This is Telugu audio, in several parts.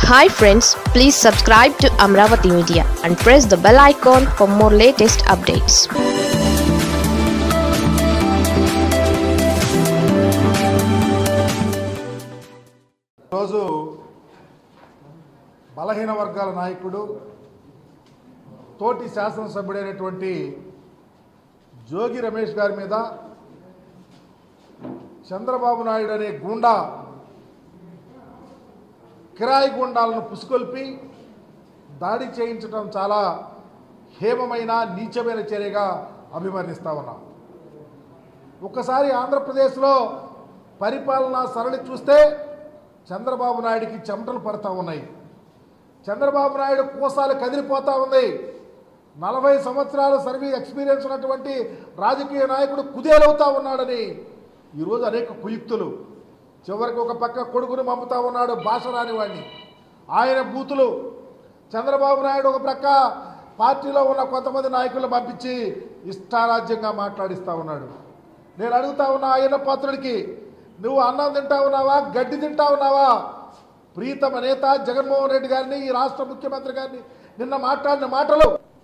Hi friends please subscribe to Amaravati media and press the bell icon for more latest updates రోజు బలహీన వర్గాల నాయకుడు తోటి శాసనసభ్యుడైనటువంటి జోగి రమేష్ గారి మీద చంద్రబాబు నాయుడు అనే గుండా కిరాయి గుండాలను పుసుకొల్పి దాడి చేయించడం చాలా హేమమైన నీచమైన చర్యగా అభివర్ణిస్తా ఉన్నాం ఒకసారి ఆంధ్రప్రదేశ్లో పరిపాలనా సరళి చూస్తే చంద్రబాబు నాయుడికి చెమటలు పడతా ఉన్నాయి చంద్రబాబు నాయుడు కోసాలు కదిలిపోతా ఉంది నలభై సంవత్సరాల సర్వీ ఎక్స్పీరియన్స్ ఉన్నటువంటి రాజకీయ నాయకుడు కుదేలవుతా ఉన్నాడని ఈరోజు అనేక కుయుక్తులు చివరికి ఒక పక్క కొడుకును పంపుతా ఉన్నాడు భాష రాని వాడిని ఆయన బూతులు చంద్రబాబు నాయుడు ఒక ప్రక్క పార్టీలో ఉన్న కొంతమంది నాయకులను పంపించి ఇష్టారాజ్యంగా మాట్లాడిస్తూ ఉన్నాడు నేను అడుగుతా ఉన్నా ఆయన పాత్రుడికి నువ్వు అన్నం తింటా ఉన్నావా గడ్డి తింటా ఉన్నావా ప్రీతమ నేత జగన్మోహన్ రెడ్డి గారిని ఈ రాష్ట్ర ముఖ్యమంత్రి గారిని నిన్న మాట్లాడిన మాటలు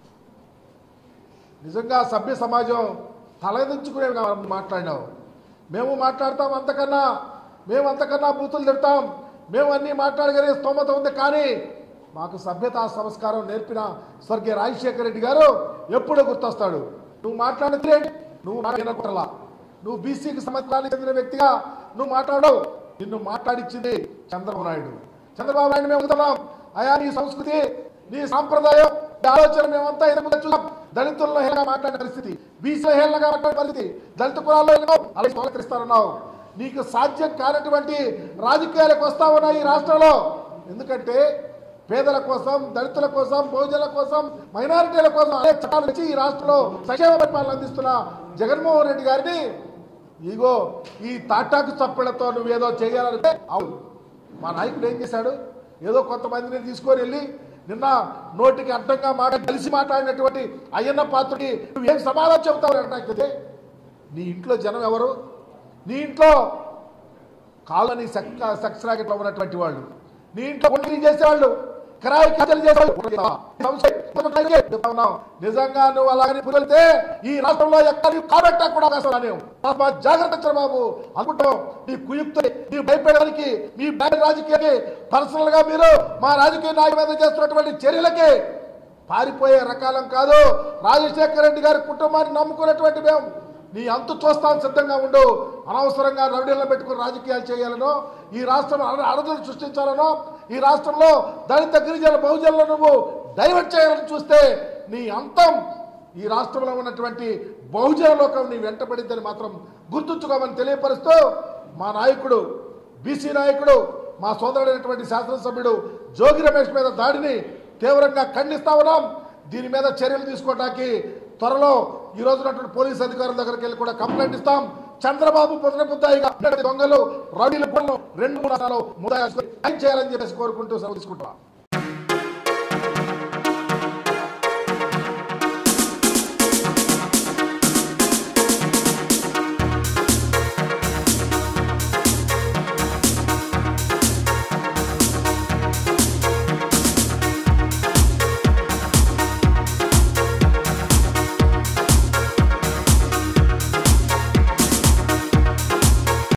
నిజంగా సభ్య సమాజం తలదించుకునే మాట్లాడినావు మేము మాట్లాడతాం అంతకన్నా మేము అంతకన్నా బూతులు తిడతాం మేము అన్నీ మాట్లాడగలిగే స్తోమత ఉంది కానీ మాకు సభ్యత సంస్కారం నేర్పిన స్వర్గీయ రాజశేఖర రెడ్డి గారు ఎప్పుడూ గుర్తొస్తాడు నువ్వు మాట్లాడితే ఏంటి? నువ్వు మాట్లాడలా నువ్వు బీసీకి సంవత్సరానికి చెందిన వ్యక్తిగా నువ్వు మాట్లాడవు నిన్ను మాట్లాడిచ్చింది చంద్రబాబు నాయుడు చంద్రబాబు నాయుడు మేము అడుగుతున్నాం అయా నీ సంస్కృతి నీ సాంప్రదాయం నీ ఆలోచన మేమంతా ఎదుగుతా చూసాం దళితుల్లో హేళగా మాట్లాడే పరిస్థితి బీసీలో హేళగా మాట్లాడే పరిస్థితి దళిత కులాల్లో హేళగా అలాగే స్వాగతిస్తారన్నావు నీకు సాధ్యం కానటువంటి రాజకీయాలకు వస్తా ఉన్నాయి ఈ రాష్ట్రంలో ఎందుకంటే పేదల కోసం దళితుల కోసం బహుజనుల కోసం మైనారిటీల కోసం అనేక చట్టాలు తెచ్చి ఈ రాష్ట్రంలో సంక్షేమ పరిపాలన అందిస్తున్న జగన్మోహన్ రెడ్డి గారిని ఇగో ఈ తాటాకు చప్పలతో నువ్వేదో చేయాలంటే అవును మా నాయకుడు ఏం చేశాడు ఏదో కొంతమందిని తీసుకొని వెళ్ళి నిన్న నోటికి అడ్డంగా మాట కలిసి మాట్లాడినటువంటి అయ్యన్న పాత్రుడి నువ్వేం సమాధానం చెబుతావు అంటే నీ ఇంట్లో జనం ఎవరు నీ ఇంట్లో కాలని సెక్స్ రాకెట్లో ఉన్నటువంటి వాళ్ళు నీ ఇంట్లో ఒంటరి చేసేవాళ్ళు కిరాయి కథలు చేసేవాళ్ళు నిజంగా నువ్వు అలాగని పురితే ఈ రాష్ట్రంలో ఎక్కడి కాబట్టా కూడా అవకాశం నేను పాప జాగ్రత్త చంద్రబాబు అనుకుంటాం నీ కుయుక్తి నీ భయపెట్టడానికి మీ బ్యాడ్ రాజకీయాన్ని పర్సనల్ గా మీరు మా రాజకీయ నాయకుల మీద చేస్తున్నటువంటి చర్యలకి పారిపోయే రకాలం కాదు రాజశేఖర రెడ్డి గారి కుటుంబాన్ని నమ్ముకున్నటువంటి మేము నీ అంతు చూస్తాను సిద్ధంగా ఉండు అనవసరంగా రౌడీల్లో పెట్టుకుని రాజకీయాలు చేయాలనో ఈ రాష్ట్రం అడ- అడదులు సృష్టించాలనో ఈ రాష్ట్రంలో దళిత గిరిజన బహుజనులు నువ్వు డైవర్ట్ చేయాలని చూస్తే నీ అంతం ఈ రాష్ట్రంలో ఉన్నటువంటి బహుజన లోకం నీ వెంటబడిందని మాత్రం గుర్తుంచుకోమని తెలియపరుస్తూ మా నాయకుడు బీసీ నాయకుడు మా సోదరుడైనటువంటి శాసనసభ్యుడు జోగి రమేష్ మీద దాడిని తీవ్రంగా ఖండిస్తా ఉన్నాం దీని మీద చర్యలు తీసుకోవడానికి త్వరలో ఈ రోజు ఉన్నటువంటి పోలీస్ అధికారుల దగ్గరికి వెళ్ళి కూడా కంప్లైంట్ ఇస్తాం చంద్రబాబు పుత్ర ముద్దాయిగా దొంగలు రౌడీలు రెండు మూడు ముద్దాయి చేయాలని చెప్పేసి కోరుకుంటూ సెలవు తీసుకుంటున్నాం